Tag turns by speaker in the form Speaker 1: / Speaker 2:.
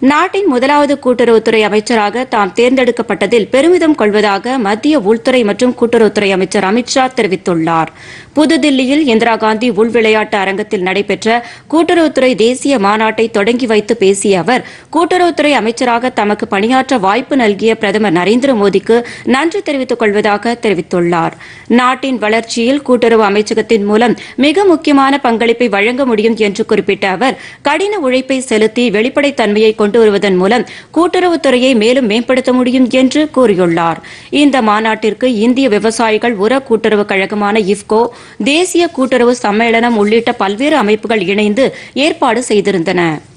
Speaker 1: நாட்டின் முதலாவது கூட்டுறவுத்துறை அமைச்சராக தாம் தேர்ந்தெடுக்கப்பட்டதில் பெருமிதம் கொள்வதாக மத்திய உள்துறை மற்றும் கூட்டுறவுத்துறை அமைச்சர் அமித்ஷா தெரிவித்துள்ளார் புதுதில்லியில் இந்திரா காந்தி உள் விளையாட்டு அரங்கத்தில் நடைபெற்ற கூட்டுறவுத்துறை தேசிய மாநாட்டை தொடங்கி வைத்து பேசிய அவர் கூட்டுறவுத்துறை அமைச்சராக தமக்கு பணியாற்ற வாய்ப்பு நல்கிய பிரதமர் நரேந்திர மோடிக்கு நன்றி தெரிவித்துக் கொள்வதாக தெரிவித்துள்ளார் நாட்டின் வளர்ச்சியில் கூட்டுறவு அமைச்சகத்தின் மூலம் மிக முக்கியமான பங்களிப்பை வழங்க முடியும் என்று குறிப்பிட்ட அவர் கடின உழைப்பை செலுத்தி வெளிப்படைத்தன்மையை கொண்டு வருவதன் மூலம் கூட்டுறவுத்துறையை மேலும் மேம்படுத்த முடியும் என்று கூறியுள்ளார் இந்த மாநாட்டிற்கு இந்திய விவசாயிகள் உர கூட்டுறவு கழகமான இஃப்கோ தேசிய கூட்டுறவு சம்மேளனம் உள்ளிட்ட பல்வேறு அமைப்புகள் இணைந்து ஏற்பாடு செய்திருந்தன